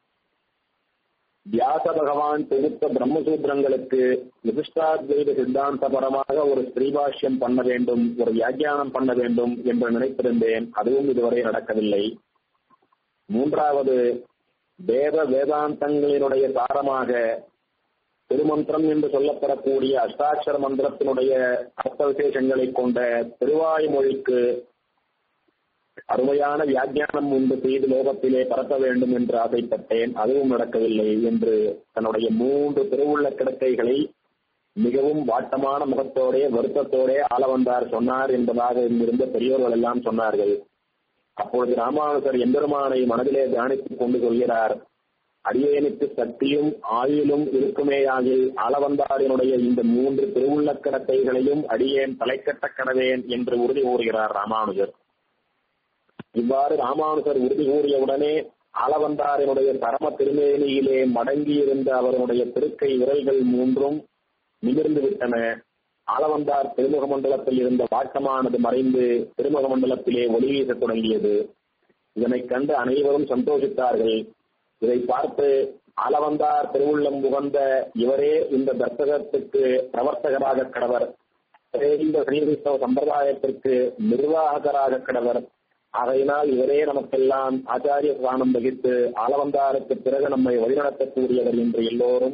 வியாச பகவான் தொகுத்த பிரம்மசூத்திரங்களுக்கு விசிஷ்டாத்வைத சித்தாந்தபரமாக ஒரு ஸ்ரீபாஷ்யம் பண்ண வேண்டும் ஒரு வியாக்கியானம் பண்ண வேண்டும் என்று நினைத்திருந்தேன் அதுவும் இதுவரை நடக்கவில்லை மூன்றாவது வேத வேதாந்தங்களினுடைய சாரமாக திருமந்திரம் என்று சொல்லப்படக்கூடிய அஷ்டாட்சர மந்திரத்தினுடைய அர்த்த விசேஷங்களை கொண்ட திருவாய்மொழிக்கு அருமையான வியாக்கியானம் உண்டு செய்து லோகத்திலே பரப்ப வேண்டும் என்று ஆசைப்பட்டேன் அதுவும் நடக்கவில்லை என்று தன்னுடைய மூன்று திருவுள்ள கிடக்கைகளை மிகவும் வாட்டமான முகத்தோடே வருத்தத்தோடே ஆளவந்தார் சொன்னார் என்பதாக இருந்த பெரியோர்கள் எல்லாம் சொன்னார்கள் அப்பொழுது ராமானுசர் எம்பெருமானை மனதிலே தியானித்துக் கொண்டு சொல்கிறார் அடியேனுக்கு சக்தியும் ஆயுளும் இருக்குமேயாகில் ஆளவந்தாரினுடைய இந்த மூன்று திருவுள்ள கிடக்கைகளையும் அடியேன் தலைக்கட்ட கடவேன் என்று உறுதி கூறுகிறார் ராமானுஜர் இவ்வாறு ராமானுஜர் உறுதி கூறியவுடனே ஆளவந்தாரினுடைய பரம திருமேனியிலே மடங்கியிருந்த அவருடைய திருக்கை விரல்கள் மூன்றும் நிமிர்ந்து விட்டன ஆளவந்தார் திருமுக மண்டலத்தில் இருந்த வாட்டமானது மறைந்து திருமுக மண்டலத்திலே ஒளி வீசத் தொடங்கியது இதனைக் கண்டு அனைவரும் சந்தோஷித்தார்கள் இதை பார்த்து ஆலவந்தார் திருவுள்ளம் உகந்த இவரே இந்த தர்சகத்துக்கு பிரவர்த்தகராக கடவர் இவரே இந்த ஸ்ரீகிருஷ்ணவ சம்பிரதாயத்திற்கு நிர்வாகராக கடவர் ஆகையினால் இவரே நமக்கெல்லாம் ஆச்சாரிய ஸ்தானம் வகித்து ஆலவந்தாருக்கு பிறகு நம்மை வழிநடத்தக்கூடியவர் என்று எல்லோரும்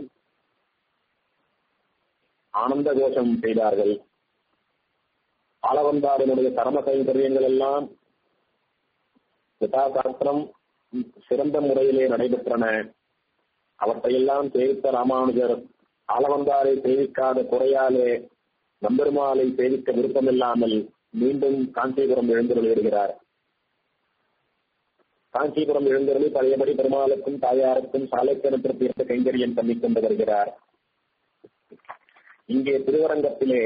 ஆனந்த கோஷம் செய்தார்கள் ஆலவந்தாரினுடைய கர்ம கைங்கரியங்கள் எல்லாம் யதாசாஸ்திரம் சிறந்த முறையிலே நடைபெற்றன அவற்றையெல்லாம் சேவித்த ராமானுஜர் ஆலவந்தாரை சேவிக்காத குறையாலே நம்பெருமாளை சேவிக்க விருப்பமில்லாமல் மீண்டும் காஞ்சிபுரம் எழுந்தருள் வருகிறார் காஞ்சிபுரம் எழுந்தருளி பழையபடி பெருமாளுக்கும் தாயாருக்கும் சாலைக்கணத்திற்கு இருந்த கைங்கரியம் பண்ணிக் கொண்டு வருகிறார் இங்கே திருவரங்கத்திலே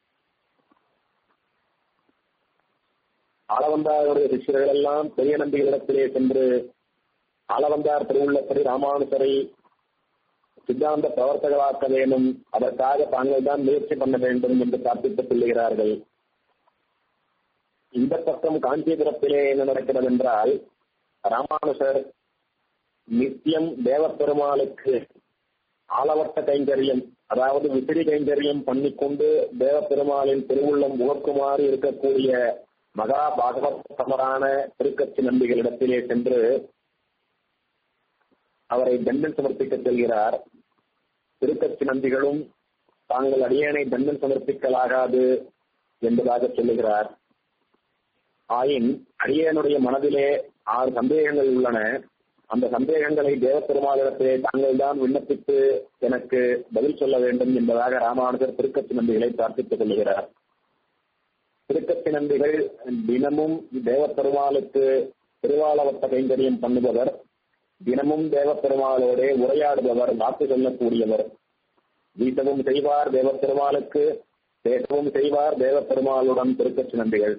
ஆளவந்தாருடைய சிஷ்யர்கள் எல்லாம் பெரிய நம்பிகளிடத்திலே சென்று ஆளவந்தார் திருவுள்ளப்படி ராமானுசரை சித்தாந்த பிரவர்த்தகராக்க வேண்டும் அதற்காக தாங்கள் தான் முயற்சி பண்ண வேண்டும் என்று பிரார்த்தித்துக் கொள்ளுகிறார்கள் இந்த பக்கம் காஞ்சிபுரத்திலே என்ன நடக்கிறது என்றால் ராமானுசர் நித்தியம் தேவப்பெருமாளுக்கு ஆலவட்ட கைங்கரியம் அதாவது விசிறி கைங்கரியம் பண்ணிக்கொண்டு தேவப்பெருமாளின் திருவுள்ளம் உகக்குமாறு இருக்கக்கூடிய மகா பாகவதமரான திருக்கட்சி நம்பிகளிடத்திலே சென்று அவரை தண்டன் சமர்ப்பிக்க செல்கிறார் திருக்கட்சி நம்பிகளும் தாங்கள் அடியேனை தண்டன் சமர்ப்பிக்கலாகாது என்பதாக சொல்லுகிறார் ஆயின் அடியேனுடைய மனதிலே ஆறு சந்தேகங்கள் உள்ளன அந்த சந்தேகங்களை தேவப்பெருமாளிடத்திலே தாங்கள் தான் விண்ணப்பித்து எனக்கு பதில் சொல்ல வேண்டும் என்பதாக ராமானுஜர் திருக்கட்சி நம்பிகளை பிரார்த்தித்துக் கொள்கிறார் திருக்கட்சி நம்பிகள் தினமும் தேவப்பெருமாளுக்கு திருவாளவட்ட கைங்கரியம் பண்ணுபவர் தினமும் தேவப்பெருமாளோட உரையாடுபவர் வாக்கு சொல்லக்கூடியவர் வீட்டவும் செய்வார் தேவப்பெருமாளுக்கு பேசவும் செய்வார் தேவப்பெருமாளுடன் திருக்கட்சி நம்பிகள்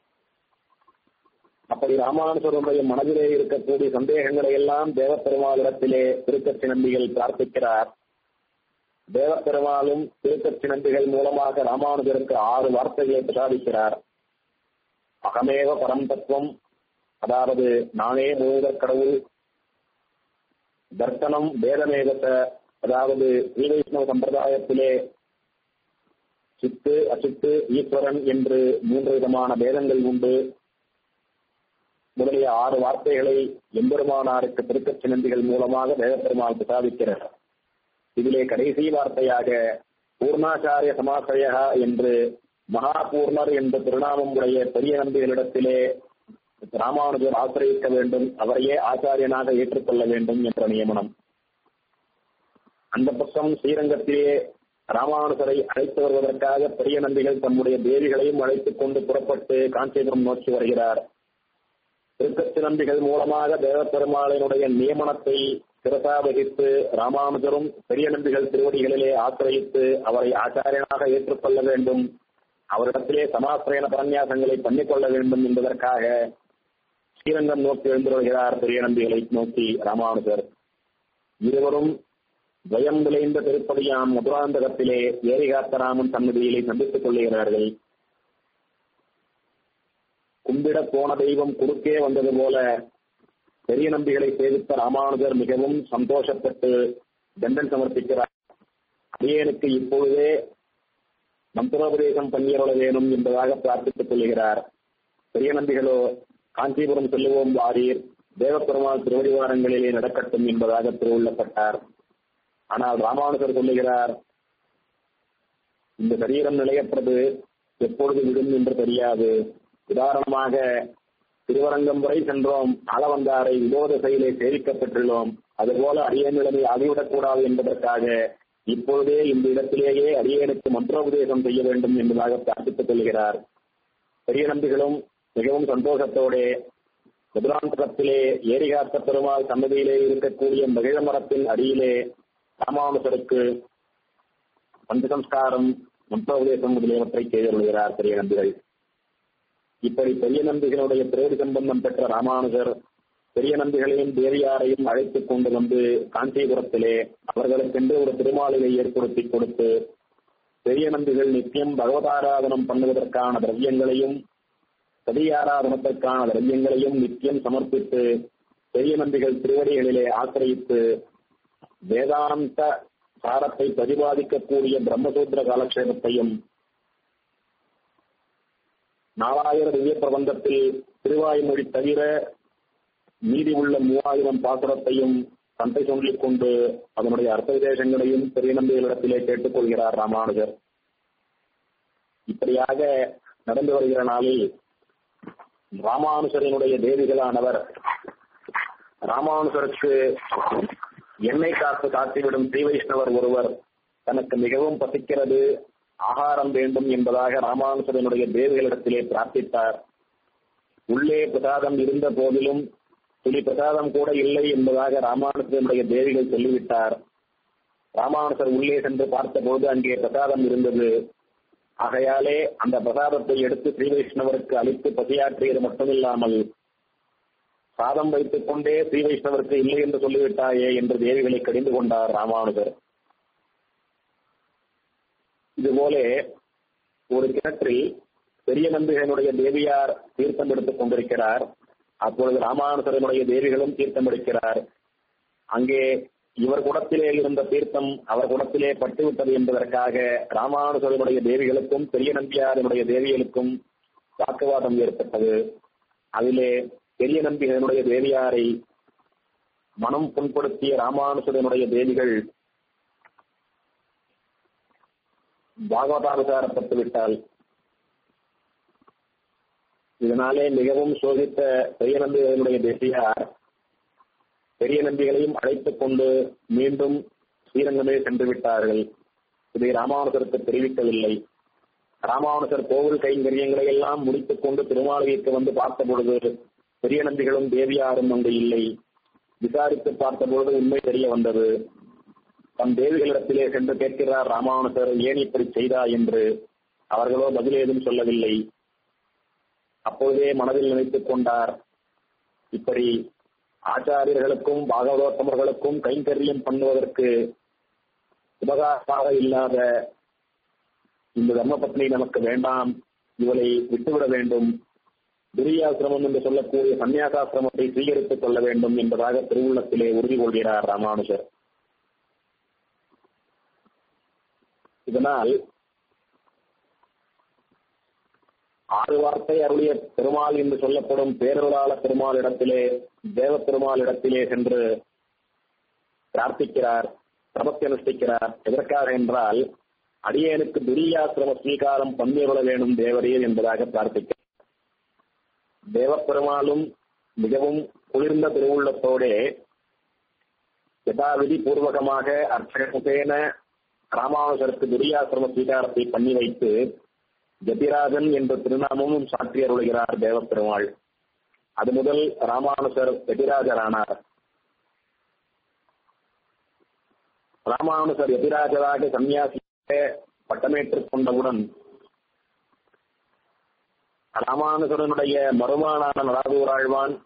அப்படி ராமானுஜருடைய மனதிலே இருக்கக்கூடிய சந்தேகங்களை எல்லாம் தேவப்பெருமாளிடத்திலே திருக்கட்சி நம்பிகள் பிரார்த்திக்கிறார் தேவப்பெருமாளும் திருக்கச்சி நம்பிகள் மூலமாக ராமானுஜருக்கு ஆறு வார்த்தைகளை பிரசாதிக்கிறார் அகமேவ பரம் தத்துவம் அதாவது நானே முழுதற் கடவுள் தர்சனம் வேதமேகத்த அதாவது ஸ்ரீ வைஷ்ணவ சம்பிரதாயத்திலே சித்து அசித்து ஈஸ்வரன் என்று மூன்று விதமான பேதங்கள் உண்டு முதலிய ஆறு வார்த்தைகளை எம்பெருமானாருக்கு திருக்கச் சினந்திகள் மூலமாக தேவப்பெருமாள் பிரசாதிக்கிறார் இதிலே கடைசி வார்த்தையாக பூர்ணாச்சாரிய சமாசயா என்று மகாபூர்ணர் என்ற திருநாமம் உடைய பெரிய நம்பிகளிடத்திலே ராமானுஜர் ஆசிரியக்க வேண்டும் அவரையே ஆச்சாரியனாக ஏற்றுக்கொள்ள வேண்டும் என்ற நியமனம் அந்த பக்கம் ஸ்ரீரங்கத்திலே ராமானுஜரை அழைத்து வருவதற்காக பெரிய நம்பிகள் தம்முடைய தேவிகளையும் அழைத்துக் கொண்டு புறப்பட்டு காஞ்சிபுரம் நோக்கி வருகிறார் திருக்கத்து நம்பிகள் மூலமாக தேவப்பெருமாளினுடைய நியமனத்தை சிறசாவகித்து ராமானுஜரும் பெரிய நம்பிகள் திருவடிகளிலே ஆசிரயித்து அவரை ஆச்சாரியனாக ஏற்றுக்கொள்ள வேண்டும் அவரிடத்திலே சமாசிரயண பரநியாசங்களை பண்ணிக்கொள்ள வேண்டும் என்பதற்காக ஸ்ரீரங்கம் நோக்கி எழுந்துள்ளார் பெரிய நம்பிகளை நோக்கி ராமானுஜர் இருவரும் துவயம் விளைந்த திருப்பதியாம் மதுராந்தகத்திலே ஏரிகாத்தராமன் சன்னதியிலே சந்தித்துக் கொள்ளுகிறார்கள் கும்பிட போன தெய்வம் குறுக்கே வந்தது போல பெரிய நம்பிகளை சேவித்த ராமானுஜர் மிகவும் சந்தோஷப்பட்டு தண்டன் சமர்ப்பிக்கிறார் அடியனுக்கு இப்பொழுதே மந்திரோபதேசம் பண்ணியருள வேணும் என்பதாக பிரார்த்தித்துக் கொள்கிறார் பெரிய நம்பிகளோ காஞ்சிபுரம் செல்லுவோம் வாரீர் தேவப்பெருமாள் திருவடிவாரங்களிலே நடக்கட்டும் என்பதாக திருவுள்ளப்பட்டார் ஆனால் ராமானுஜர் சொல்லுகிறார் இந்த சரீரம் நிலையற்றது எப்பொழுது விடும் என்று தெரியாது உதாரணமாக திருவரங்கம் வரை சென்றோம் ஆளவந்தாரை வினோத செயலை சேவிக்கப்பட்டுள்ளோம் அதுபோல அடியனிடமே ஆகிவிடக்கூடாது என்பதற்காக இப்பொழுதே இந்த இடத்திலேயே அடியனுக்கு மந்திரோபதேசம் செய்ய வேண்டும் என்பதாக பிரார்த்தித்துக் கொள்கிறார் பெரிய நம்பிகளும் மிகவும் சந்தோஷத்தோட மதுராந்தகத்திலே ஏரிகாத்த பெருமாள் சன்னதியிலே இருக்கக்கூடிய மகிழ மரத்தின் அடியிலே ராமானுசருக்கு பஞ்சசம்ஸ்காரம் மந்திரோபதேசம் முதலியவற்றை செய்துள்ளார் பெரிய நம்பிகள் இப்படி பெரிய நம்பிகளுடைய பிரேரி சம்பந்தம் பெற்ற ராமானுஜர் பெரிய நம்பிகளையும் தேவியாரையும் அழைத்துக் கொண்டு வந்து காஞ்சிபுரத்திலே அவர்களுக்கென்று ஒரு திருமாளிகை ஏற்படுத்தி கொடுத்து பெரிய நம்பிகள் நித்தியம் பகவதாராதனம் பண்ணுவதற்கான திரவியங்களையும் சதியாராதனத்திற்கான திரவியங்களையும் நித்தியம் சமர்ப்பித்து பெரிய நம்பிகள் திருவடிகளிலே ஆசிரியித்து வேதாந்த சாரத்தை பிரதிபாதிக்கக்கூடிய பிரம்மசூத்திர காலக்ஷேபத்தையும் நாலாயிர திவ்ய பிரபந்தத்தில் திருவாய்மொழி தவிர மீதி உள்ள மூவாயிரம் பாசுரத்தையும் தந்தை சொல்லிக் கொண்டு அதனுடைய அர்த்த விசேஷங்களையும் பெரிய நம்பிகளிடத்திலே கேட்டுக்கொள்கிறார் ராமானுஜர் இப்படியாக நடந்து வருகிற நாளில் ராமானுஜரினுடைய தேவிகளானவர் ராமானுஜருக்கு எண்ணெய் காத்து காத்திவிடும் ஸ்ரீ வைஷ்ணவர் ஒருவர் தனக்கு மிகவும் பசிக்கிறது ஆகாரம் வேண்டும் என்பதாக ராமானுஜரனுடைய தேவிகளிடத்திலே பிரார்த்தித்தார் உள்ளே பிரசாதம் இருந்த போதிலும் துளி பிரசாதம் கூட இல்லை என்பதாக ராமானுஜனுடைய தேவிகள் சொல்லிவிட்டார் ராமானுஜர் உள்ளே சென்று பார்த்தபோது அங்கே பிரசாதம் இருந்தது ஆகையாலே அந்த பிரசாதத்தை எடுத்து ஸ்ரீ வைஷ்ணவருக்கு அளித்து பசியாற்றியது மட்டுமில்லாமல் சாதம் வைத்துக் கொண்டே ஸ்ரீ வைஷ்ணவருக்கு இல்லை என்று சொல்லிவிட்டாயே என்று தேவிகளை கடிந்து கொண்டார் ராமானுஜர் இதுபோல ஒரு கிணற்றில் பெரிய நம்பிகளுடைய தேவியார் தீர்த்தம் எடுத்துக் கொண்டிருக்கிறார் அப்பொழுது ராமானுஜரனுடைய தேவிகளும் தீர்த்தம் எடுக்கிறார் அங்கே இவர் குடத்திலே இருந்த தீர்த்தம் அவர் குடத்திலே பட்டுவிட்டது என்பதற்காக ராமானுஜரனுடைய தேவிகளுக்கும் பெரிய நம்பியாரனுடைய தேவிகளுக்கும் வாக்குவாதம் ஏற்பட்டது அதிலே பெரிய நம்பிகளுடைய தேவியாரை மனம் புண்படுத்திய ராமானுஜரனுடைய தேவிகள் பாகவதானுசாரப்பட்டு விட்டால் இதனாலே மிகவும் சோதித்த பெரிய நம்பிகளுடைய தேசியார் பெரிய நம்பிகளையும் அழைத்துக் கொண்டு மீண்டும் ஸ்ரீரங்கமே சென்று விட்டார்கள் இதை ராமானுஜருக்கு தெரிவிக்கவில்லை ராமானுஜர் கோவில் கைங்கரியங்களை எல்லாம் முடித்துக் கொண்டு திருமாளிகைக்கு வந்து பார்த்த பொழுது பெரிய நம்பிகளும் தேவியாரும் அங்கு இல்லை விசாரித்து பார்த்த பொழுது உண்மை தெரிய வந்தது தம் தேவிகளிடத்திலே சென்று கேட்கிறார் ராமானுஜர் ஏன் இப்படி செய்தா என்று அவர்களோ பதில் ஏதும் சொல்லவில்லை அப்பொழுதே மனதில் நினைத்துக் கொண்டார் இப்படி ஆச்சாரியர்களுக்கும் பாகவதோத்தமர்களுக்கும் கைங்கரியம் பண்ணுவதற்கு உபகாரமாக இல்லாத இந்த தர்மபத்னி நமக்கு வேண்டாம் இவளை விட்டுவிட வேண்டும் துரியாசிரமம் என்று சொல்லக்கூடிய சன்னியாசாசிரமத்தை சுவீகரித்துக் கொள்ள வேண்டும் என்பதாக திருவுள்ளத்திலே உறுதி கொள்கிறார் ராமானுஜர் இதனால் ஆறு வார்த்தை அருளிய பெருமாள் என்று சொல்லப்படும் பேரருளாள பெருமாளிடத்திலே தேவ பெருமாளிடத்திலே சென்று பிரார்த்திக்கிறார் பிரபத்தி அனுஷ்டிக்கிறார் எதற்காக என்றால் அடியேனுக்கு துரியாசிரம ஸ்வீகாரம் பண்ணியருள வேணும் தேவரே என்பதாக பிரார்த்திக்கிறார் தேவப்பெருமாளும் மிகவும் குளிர்ந்த திருவுள்ளத்தோடே யதாவிதி பூர்வகமாக அர்ச்சகமுகேன ராமானுஜருக்கு துரியாசிரம ஸ்வீகாரத்தை பண்ணி வைத்து ஜபிராஜன் என்ற திருநாமமும் சாற்றி அருளுகிறார் தேவப்பெருமாள் அது முதல் ராமானுஜர் எதிராஜரானார் ராமானுஜர் எதிராஜராக சன்னியாசியாக பட்டமேற்றுக் கொண்டவுடன் ராமானுஜரனுடைய மருமானான நடாதூராழ்வான்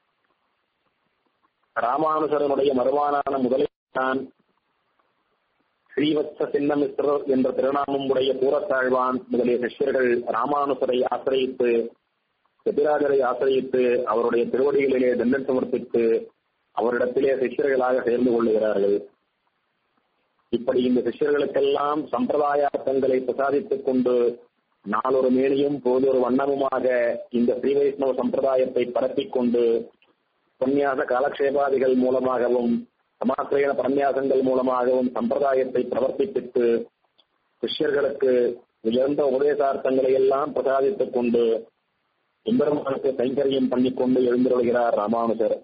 ராமானுஜரனுடைய மருமானான முதலியான் ஸ்ரீவத்ச சின்னமிஸ்ரர் என்ற திருநாமம் உடைய பூரத்தாழ்வான் முதலிய சிஷ்யர்கள் ராமானுசரை ஆசிரியத்து எதிராஜரை ஆசிரியத்து அவருடைய திருவடிகளிலே தண்டன் சமர்ப்பித்து அவரிடத்திலே சிஷ்யர்களாக சேர்ந்து கொள்ளுகிறார்கள் இப்படி இந்த சிஷ்யர்களுக்கெல்லாம் சம்பிரதாயார்த்தங்களை பிரசாதித்துக் கொண்டு நாளொரு மேனியும் போதொரு வண்ணமுமாக இந்த ஸ்ரீ வைஷ்ணவ சம்பிரதாயத்தை பரப்பிக் கொண்டு உபன்யாச காலக்ஷேபாதிகள் மூலமாகவும் சமாசிரியன பரநியாசங்கள் மூலமாகவும் சம்பிரதாயத்தை பிரவர்த்திப்பித்து சிஷ்யர்களுக்கு உயர்ந்த உபதேசார்த்தங்களை எல்லாம் பிரசாதித்துக் கொண்டு எம்பெருமானுக்கு கைங்கரியம் பண்ணிக்கொண்டு எழுந்திருகிறார் ராமானுஜர்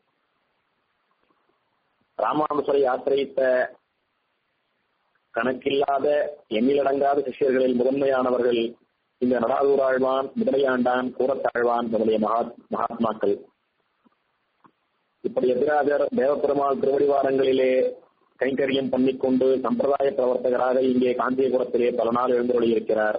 ராமானுஜரை ஆசிரியித்த கணக்கில்லாத எண்ணிலடங்காத சிஷ்யர்களில் முதன்மையானவர்கள் இந்த நடாதூராழ்வான் முதலையாண்டான் கூரத்தாழ்வான் முதலிய மகா மகாத்மாக்கள் இப்படி எதிராஜர் தேவப்பெருமாள் திருவடிவாரங்களிலே கைங்கரியம் பண்ணிக்கொண்டு சம்பிரதாய பிரவர்த்தகராக இங்கே காஞ்சிபுரத்திலே பல நாள் எழுந்தருளியிருக்கிறார்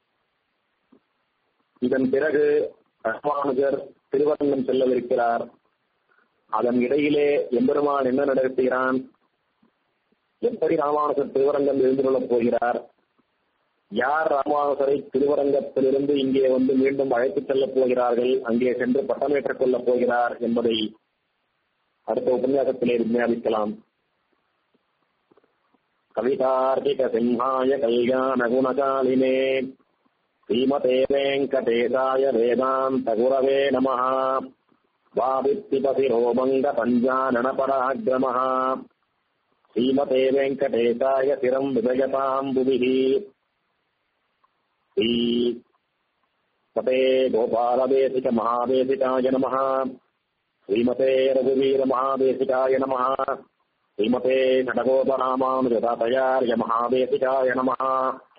இதன் பிறகு ராமானுஜர் திருவரங்கம் செல்லவிருக்கிறார் அதன் இடையிலே எம்பெருமான் என்ன நடத்துகிறான் எப்படி ராமானுஜர் திருவரங்கம் எழுந்துள்ளப் போகிறார் யார் ராமானுஜரை திருவரங்கத்திலிருந்து இங்கே வந்து மீண்டும் அழைத்துச் செல்லப் போகிறார்கள் அங்கே சென்று பட்டமேற்றுக் கொள்ளப் போகிறார் என்பதை அடுத்த உபன்யாசத்திலே விஞ்ஞாபிக்கலாம் கவிதார்த்திக சிம்ஹாய கல்யாண குணகாலினே ஸ்ரீமதே வெங்கடேசாய வேதாந்த குரவே நம வாவித்திபசிரோமங்க பஞ்சானன பராக்கிரமः श्रीमते वेङ्कटेशाय चिरम् विजयताम् बुभिः श्रीमते गोपालदेशिकमहादेशिकाय नमः श्रीमते रघुवीरमहादेशिकाय नमः श्रीमते नटगोपरामानुजतातयार्य महादेशिकाय नमः